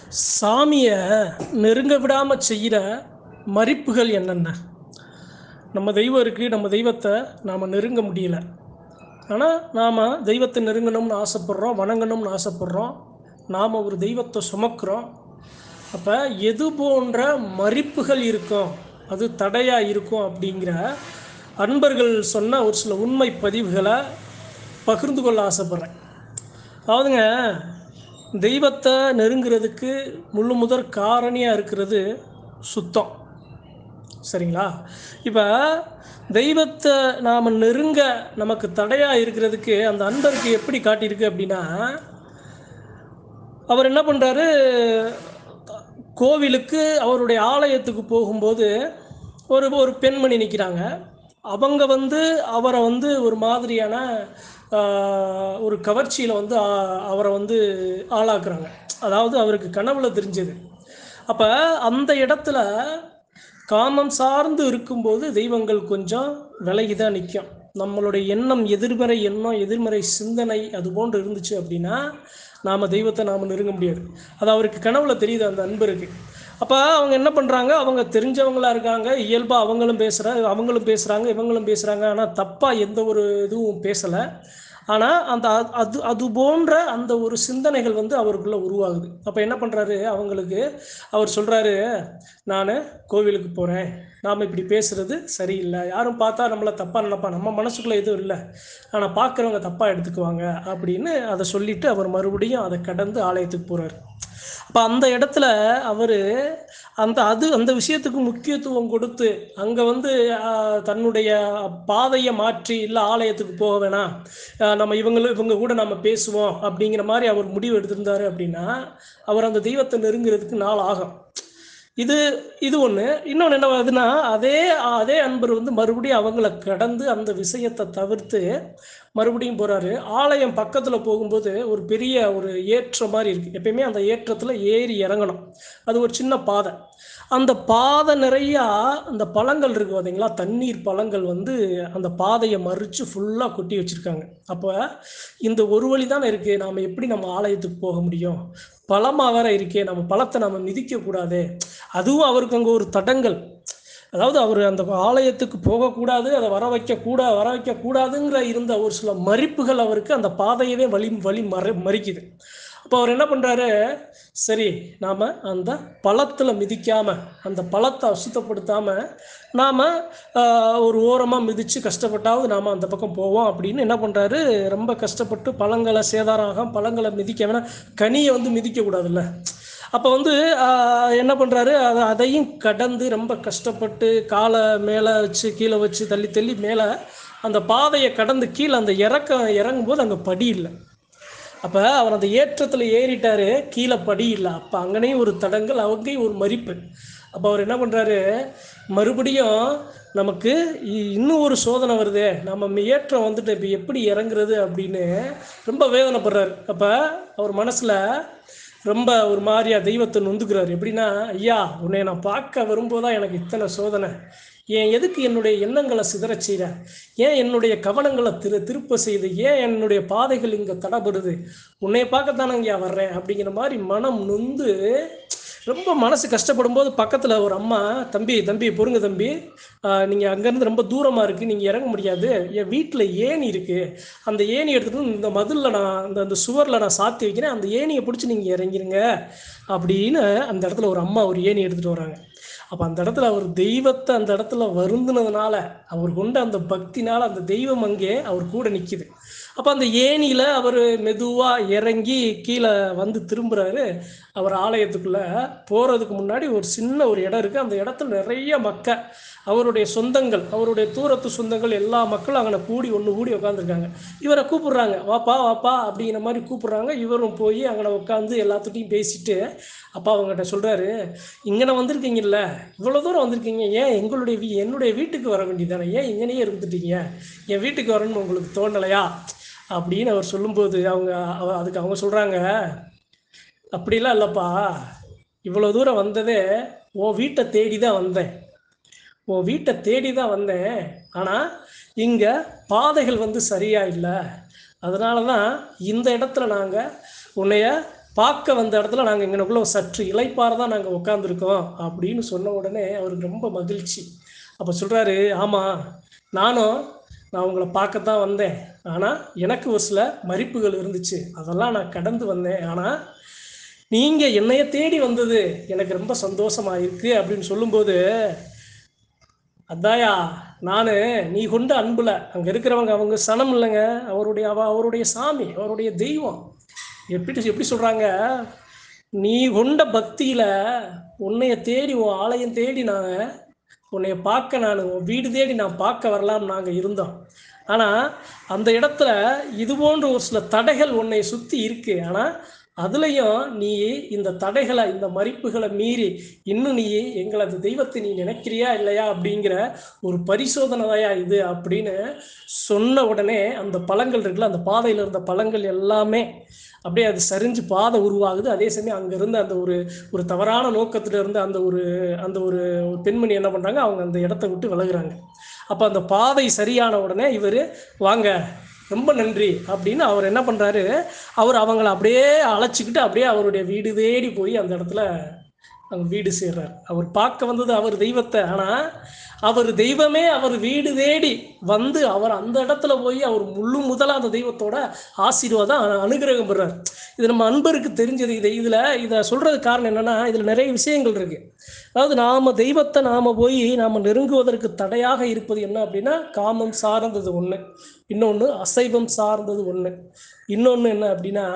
சாமியை நெருங்க விடாமல் செய்கிற மறிப்புகள் என்னென்ன நம்ம தெய்வம் இருக்குது நம்ம தெய்வத்தை நாம் நெருங்க முடியல ஆனால் நாம் தெய்வத்தை நெருங்கணும்னு ஆசைப்பட்றோம் வணங்கணும்னு ஆசைப்பட்றோம் நாம் ஒரு தெய்வத்தை சுமக்கிறோம் அப்போ எது போன்ற மறிப்புகள் இருக்கும் அது தடையாக இருக்கும் அப்படிங்கிற அன்பர்கள் சொன்ன ஒரு சில உண்மை பதிவுகளை பகிர்ந்து கொள்ள ஆசைப்பட்றேன் அதாவதுங்க தெய்வத்தை நெருங்கிறதுக்கு முழு முதற் காரணியாக இருக்கிறது சுத்தம் சரிங்களா இப்போ தெய்வத்தை நாம் நெருங்க நமக்கு தடையாக இருக்கிறதுக்கு அந்த அன்பருக்கு எப்படி காட்டியிருக்கு அப்படின்னா அவர் என்ன பண்ணுறாரு கோவிலுக்கு அவருடைய ஆலயத்துக்கு போகும்போது ஒரு ஒரு பெண்மணி நிற்கிறாங்க அவங்க வந்து அவரை வந்து ஒரு மாதிரியான ஆஹ், ஒரு கவர்ச்சியில் வந்து ஆ- அவரை வந்து ஆளாக்குறாங்க அதாவது அவருக்கு கனவுல தெரிஞ்சது அப்போ அந்த இடத்துல காமம் சார்ந்து இருக்கும்போது தெய்வங்கள் கொஞ்சம் விலகி தான் நிற்கும் நம்மளுடைய எண்ணம் எதிர்மறை எண்ணம் எதிர்மறை சிந்தனை அது போன்று இருந்துச்சு அப்படின்னா நாம் தெய்வத்தை நாம் நெருங்க முடியாது அது அவருக்கு கனவுல தெரியுது அந்த அன்பருக்கு அப்போ அவங்க என்ன பண்ணுறாங்க அவங்க தெரிஞ்சவங்களா இருக்காங்க இயல்பாக அவங்களும் பேசுகிற அவங்களும் பேசுகிறாங்க இவங்களும் பேசுகிறாங்க ஆனால் தப்பாக எந்த ஒரு இதுவும் பேசலை ஆனால் அந்த அ- அது அது போன்ற அந்த ஒரு சிந்தனைகள் வந்து அவருக்குள்ள உருவாகுது அப்போ என்ன பண்ணுறாரு அவங்களுக்கு அவர் சொல்கிறாரு நான் கோவிலுக்கு போகிறேன் நாம் இப்படி பேசுகிறது சரியில்லை யாரும் பார்த்தா நம்மளை தப்பாக நினைப்பா நம்ம மனசுக்குள்ளே எதுவும் இல்லை ஆனால் பார்க்குறவங்க தப்பாக எடுத்துக்குவாங்க அப்படின்னு அதை சொல்லிட்டு அவர் மறுபடியும் அதை கடந்து ஆலயத்துக்கு போகிறார் அப்போ அந்த இடத்துல அவர் அந்த அது அந்த விஷயத்துக்கு முக்கியத்துவம் கொடுத்து அங்கே வந்து ஆஹ், தன்னுடைய பாதையை மாற்றி இல்லை ஆலயத்துக்கு போக வேணாம் ஆஹ், நம்ம இவங்களும் இவங்க கூட நம்ம பேசுவோம் அப்படிங்கிற மாதிரி அவர் முடிவு எடுத்திருந்தாரு அப்படின்னா அவர் அந்த தெய்வத்தை நெருங்கிறதுக்கு நாள் ஆகும் இது இது ஒன்று இன்னொன்று என்ன ஆகுதுன்னா அதே அதே அன்பர் வந்து மறுபடியும் அவங்கள கடந்து அந்த விஷயத்தை தவிர்த்து மறுபடியும் போகிறாரு ஆலயம் பக்கத்தில் போகும்போது ஒரு பெரிய ஒரு ஏற்றம் மாதிரி இருக்குது எப்பயுமே அந்த ஏற்றத்தில் ஏறி இறங்கணும் அது ஒரு சின்ன பாதை அந்த பாதை நிறையா அந்த பழங்கள் இருக்குது பார்த்தீங்களா தண்ணீர் பழங்கள் வந்து அந்த பாதையை மறித்து ஃபுல்லாக கொட்டி வச்சுருக்காங்க அப்போ இந்த ஒரு வழி தானே இருக்குது நாம் எப்படி நம்ம ஆலயத்துக்கு போக முடியும் பழமாக வேற இருக்கே நம்ம பழத்தை நம்ம மிதிக்கக்கூடாது அதுவும் அவருக்கு அங்கே ஒரு தடங்கள் அதாவது அவர் அந்த ஆலயத்துக்கு போகக்கூடாது அதை வர வைக்கக்கூடா வர வைக்கக்கூடாதுங்கிற இருந்த ஒரு சில மறிப்புகள் அவருக்கு அந்த பாதையவே வழி வழி மற மறிக்குது அப்போ அவர் என்ன பண்ணுறாரு சரி நாம் அந்த பழத்தில் மிதிக்காமல் அந்த பழத்தை அசுத்தப்படுத்தாமல் நாம் ஒரு ஓரமாக மிதித்து கஷ்டப்பட்டாவது நாம் அந்த பக்கம் போவோம் அப்படின்னு என்ன பண்ணுறாரு ரொம்ப கஷ்டப்பட்டு பழங்களை சேதாரம் பழங்களை மிதிக்க வேணாம் கனியை வந்து மிதிக்கக்கூடாதுல்ல அப்போ வந்து ஆஹ், என்ன பண்ணுறாரு அதை அதையும் கடந்து ரொம்ப கஷ்டப்பட்டு காலை மேலே வச்சு கீழே வச்சு தள்ளி தள்ளி மேலே அந்த பாதையை கடந்து கீழே அந்த இறக்க இறங்கும்போது அங்கே படி இல்லை அப்போ அவர் அந்த ஏற்றத்தில் ஏறிட்டாரு கீழே படி இல்லை அப்போ அங்கனையும் ஒரு தடங்கள் அங்கேயும் ஒரு மறிப்பு அப்போ அவர் என்ன பண்ணுறாரு மறுபடியும் நமக்கு இ- இன்னும் ஒரு சோதனை வருதே நம்ம ஏற்றம் வந்துட்டு இப்போ எப்படி இறங்குறது அப்படின்னு ரொம்ப வேதனைப்படுறாரு அப்போ அவர் மனசில் ரொம்ப ஒரு மாதிரியா தெய்வத்தை நொந்துக்கிறாரு எப்படின்னா ஐயா உன்னை நான் பார்க்க வரும்போது எனக்கு இத்தனை சோதனை ஏன் எதுக்கு என்னுடைய எண்ணங்களை சிதறச் செய்கிற ஏன் என்னுடைய கவனங்களை திரு திருப்ப செய்து ஏன் என்னுடைய பாதைகள் இங்கே தடப்படுது உன்னைய பார்க்கத்தானே இங்கே வர்றேன் அப்படிங்கிற மாதிரி மனம் நொந்து ரொம்ப மனசு கஷ்டப்படும் போது பக்கத்தில் ஒரு அம்மா தம்பி தம்பி பொறுங்க தம்பி நீங்கள் அங்கேருந்து ரொம்ப தூரமாக இருக்குது நீங்கள் இறங்க முடியாது என் வீட்டில் ஏணி இருக்குது அந்த ஏணி எடுத்துகிட்டு வந்து இந்த மதிலில் நான் அந்த அந்த சுவரில் நான் சாத்தி வைக்கிறேன் அந்த ஏணியை பிடிச்சி நீங்கள் இறங்கிருங்க அப்படின்னு அந்த இடத்துல ஒரு அம்மா ஒரு ஏணி எடுத்துகிட்டு வராங்க அப்போ அந்த இடத்துல அவர் தெய்வத்தை அந்த இடத்துல வருந்தினதுனால அவர் கொண்ட அந்த பக்தினால அந்த தெய்வம் அங்கே அவர் கூட நிற்கிது அப்போ அந்த ஏணியில் அவர் மெதுவாக இறங்கி கீழே வந்து திரும்புகிறாரு அவர் ஆலயத்துக்குள்ளே போகிறதுக்கு முன்னாடி ஒரு சின்ன ஒரு இடம் இருக்குது அந்த இடத்துல நிறைய மக்கள் அவருடைய சொந்தங்கள் அவருடைய தூரத்து சொந்தங்கள் எல்லா மக்களும் அங்கே கூடி ஒன்று கூடி உட்காந்துருக்காங்க இவரை கூப்பிடுறாங்க வாப்பா வாப்பா அப்படிங்கிற மாதிரி கூப்பிடுறாங்க இவரும் போய் அங்கே உட்காந்து எல்லாத்துட்டையும் பேசிட்டு அப்பா அவங்ககிட்ட சொல்கிறாரு இங்கன வந்திருக்கீங்கல்ல இவ்வளோ தூரம் வந்திருக்கீங்க ஏன் எங்களுடைய வீ என்னுடைய வீட்டுக்கு வர வேண்டியதானே ஏன் இங்கனையே இருந்துட்டீங்க என் வீட்டுக்கு வரணும்னு உங்களுக்கு தோணலையா அப்படின்னு அவர் சொல்லும்போது அவங்க அவ- அதுக்கு அவங்க சொல்கிறாங்க அப்படிலாம் இல்லைப்பா இவ்வளோ தூரம் வந்ததே உன் வீட்டை தேடி தான் வந்தேன் உன் வீட்டை தேடி தான் வந்தேன் ஆனால் இங்கே பாதைகள் வந்து சரியா இல்லை அதனால தான் இந்த இடத்துல நாங்கள் உன்னைய பார்க்க வந்த இடத்துல நாங்கள் இங்கனக்குள்ள சற்று இளைப்பார தான் நாங்கள் உட்காந்துருக்கோம் அப்படின்னு சொன்ன உடனே அவருக்கு ரொம்ப மகிழ்ச்சி அப்போ சொல்கிறாரு ஆமாம் நானும் நான் உங்களை பார்க்க தான் வந்தேன் ஆனால் எனக்கு ஒரு சில மறிப்புகள் இருந்துச்சு அதெல்லாம் நான் கடந்து வந்தேன் ஆனால் நீங்கள் என்னைய தேடி வந்தது எனக்கு ரொம்ப சந்தோஷமாக இருக்கு அப்படின்னு சொல்லும்போது அதாயா நான் நீ கொண்ட அன்புல அங்கே இருக்கிறவங்க அவங்க சனம் இல்லைங்க அவருடைய அவ அவருடைய சாமி அவருடைய தெய்வம் எப்படி எப்படி சொல்கிறாங்க நீ கொண்ட பக்தியில் உன்னைய தேடி உன் ஆலயம் தேடி நாங்கள் உன்னைய பார்க்க நான் உன் வீடு தேடி நான் பார்க்க வரலாம் நாங்கள் இருந்தோம் ஆனால் அந்த இடத்துல இது போன்ற ஒரு சில தடைகள் உன்னை சுற்றி இருக்கு ஆனால் அதுலேயும் நீ இந்த தடைகளை இந்த மறிப்புகளை மீறி இன்னும் நீ எங்களது தெய்வத்தை நீ நினைக்கிறியா இல்லையா அப்படிங்கிற ஒரு பரிசோதனையா இது அப்படின்னு சொன்ன உடனே அந்த பழங்கள் இருக்குல்ல அந்த பாதையில் இருந்த பழங்கள் எல்லாமே அப்படியே அது சரிஞ்சு பாதை உருவாகுது அதே சமயம் அங்கே இருந்த அந்த ஒரு ஒரு தவறான நோக்கத்துல இருந்து அந்த ஒரு அந்த ஒரு ஒரு பெண்மணி என்ன பண்ணுறாங்க அவங்க அந்த இடத்த விட்டு விலகுறாங்க அப்போ அந்த பாதை சரியான உடனே இவர் வாங்க ரொம்ப நன்றி அப்படின்னு அவர் என்ன பண்ணுறாரு அவர் அவங்கள அப்படியே அழைச்சிக்கிட்டு அப்படியே அவருடைய வீடு தேடி போய் அந்த இடத்துல அங்கே வீடு சேர்றார் அவர் பார்க்க வந்தது அவர் தெய்வத்தை ஆனால் அவர் தெய்வமே அவர் வீடு தேடி வந்து அவர் அந்த இடத்துல போய் அவர் முழு முதலாக அந்த தெய்வத்தோட ஆசீர்வாதம் அனு- அனுகிரகம் பெறார் இது நம்ம அன்பருக்கு தெரிஞ்சது இது இதில் இதை சொல்கிறது காரணம் என்னென்னா இதில் நிறைய விஷயங்கள் இருக்குது அதாவது நாம் தெய்வத்தை நாம் போய் நாம் நெருங்குவதற்கு தடையாக இருப்பது என்ன அப்படின்னா காமம் சார்ந்தது ஒன்று இன்னொன்று அசைவம் சார்ந்தது ஒன்று இன்னொன்று என்ன அப்படின்னா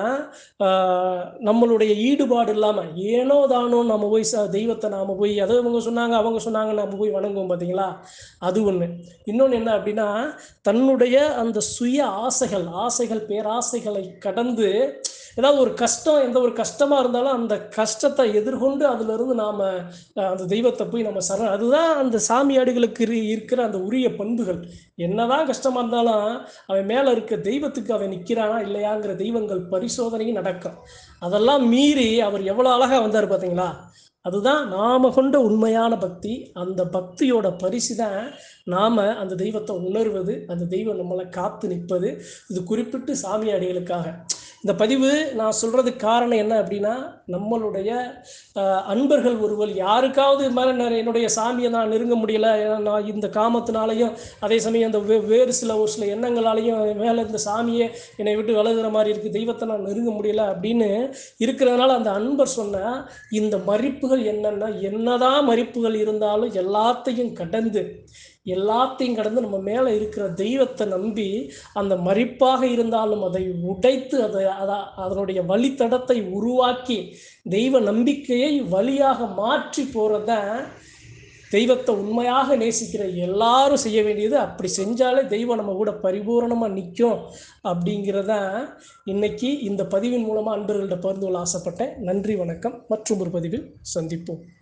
ஆஹ், நம்மளுடைய ஈடுபாடு இல்லாமல் ஏனோ தானோ நம்ம போய் ச தெய்வத்தை நாம் போய் அதை இவங்க சொன்னாங்க அவங்க சொன்னாங்க நம்ம போய் வணங்குவோம் பார்த்தீங்களா அது ஒன்று இன்னொன்று என்ன அப்படின்னா தன்னுடைய அந்த சுய ஆசைகள் ஆசைகள் பேராசைகளை கடந்து ஏதாவது ஒரு கஷ்டம் எந்த ஒரு கஷ்டமாக இருந்தாலும் அந்த கஷ்டத்தை எதிர்கொண்டு அதிலிருந்து நாம் அந்த தெய்வத்தை போய் நம்ம சரண அதுதான் அந்த சாமியாடிகளுக்கு இரு- இருக்கிற அந்த உரிய பண்புகள் என்னதான் கஷ்டமாக இருந்தாலும் அவன் மேலே இருக்க தெய்வத்துக்கு அவன் நிற்கிறானா இல்லையாங்கிற தெய்வங்கள் பரிசோதனையும் நடக்கும் அதெல்லாம் மீறி அவர் எவ்வளோ அழகாக வந்தார் பார்த்தீங்களா அதுதான் நாம கொண்ட உண்மையான பக்தி அந்த பக்தியோட பரிசு தான் நாம் அந்த தெய்வத்தை உணர்வது அந்த தெய்வம் நம்மளை காத்து நிற்பது இது குறிப்பிட்டு சாமியாடிகளுக்காக இந்த பதிவு நான் சொல்கிறதுக்கு காரணம் என்ன அப்படின்னா நம்மளுடைய அஹ், அன்பர்கள் ஒருவர் யாருக்காவது இது மாதிரி நான் என்னுடைய சாமியை நான் நெருங்க முடியல ஏன்னா நான் இந்த காமத்தினாலையும் அதே சமயம் இந்த வே வேறு சில ஒரு சில எண்ணங்களாலையும் மேலே இந்த சாமியே என்னை விட்டு விலகுற மாதிரி இருக்குது தெய்வத்தை நான் நெருங்க முடியல அப்படின்னு இருக்கிறதுனால அந்த அன்பர் சொன்ன இந்த மறிப்புகள் என்னென்னா என்னதான் மறிப்புகள் இருந்தாலும் எல்லாத்தையும் கடந்து எல்லாத்தையும் கடந்து நம்ம மேலே இருக்கிற தெய்வத்தை நம்பி அந்த மறிப்பாக இருந்தாலும் அதை உடைத்து அதை அதை அதனுடைய வழித்தடத்தை உருவாக்கி தெய்வ நம்பிக்கையை வழியாக மாற்றி போகிறத தெய்வத்தை உண்மையாக நேசிக்கிற எல்லாரும் செய்ய வேண்டியது அப்படி செஞ்சாலே தெய்வம் நம்ம கூட பரிபூரணமாக நிற்கும் அப்படிங்கிறத இன்னைக்கு இந்த பதிவின் மூலமாக அன்பர்கள்ட்ட பகிர்ந்து கொள்ள ஆசைப்பட்டேன் நன்றி வணக்கம் மற்றும் ஒரு பதிவில் சந்திப்போம்